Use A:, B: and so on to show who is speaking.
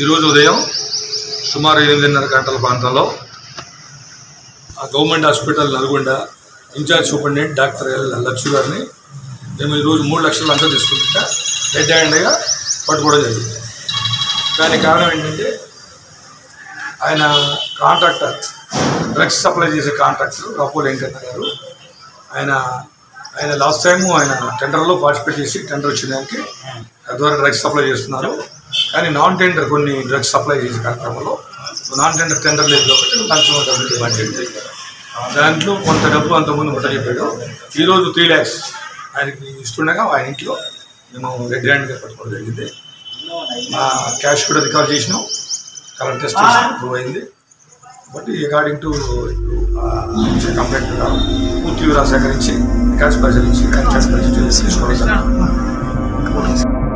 A: ఈరోజు ఉదయం సుమారు ఎనిమిదిన్నర గంటల ప్రాంతంలో ఆ government hospital Nalgonda in-charge superintendent doctor L Lakshmi గారిని మేము ఈరోజు మూడు లక్షలు అంతా తీసుకుంటుంటే రెడ్ హ్యాండ్గా పట్టుకోవడం జరిగింది దానికి కారణం ఏంటంటే ఆయన కాంట్రాక్టర్ డ్రగ్స్ సప్లై చేసే కాంట్రాక్టర్ రాపోల్ వెంకన్న గారు ఆయన ఆయన లాస్ట్ టైము ఆయన టెండర్లో పార్టిసిపేట్ చేసి టెండర్ వచ్చిన దానికి ద్వారా డ్రగ్స్ సప్లై చేస్తున్నారు కానీ నాన్ టెండర్ కొన్ని డ్రగ్స్ సప్లై చేసే కార్యక్రమంలో నాన్ టెండర్ టెండర్ లేదు కాబట్టి లంచం డబ్బులు డిమాండ్ చేయండి దాంట్లో కొంత డబ్బు అంతకుముందు ముట్ట చెప్పాడు ఈరోజు త్రీ ల్యాక్స్ ఆయనకి ఇస్తుండగా ఆయన ఇంట్లో మేము రెడ్ హ్యాండ్గా పట్టుకోవడం జరిగింది మా క్యాష్ కూడా రికవర్ చేసినాం కలర్ టెస్ట్ చేసినాం ప్రూవ్ అయింది బట్ అకార్డింగ్ టు కంప్లైంట్ ప్రకారం పూర్తి వివరాలు సేకరించి క్యాష్ పరిశీలించి క్యాష్ పరిశీలించి తీసుకోవడం జరిగింది.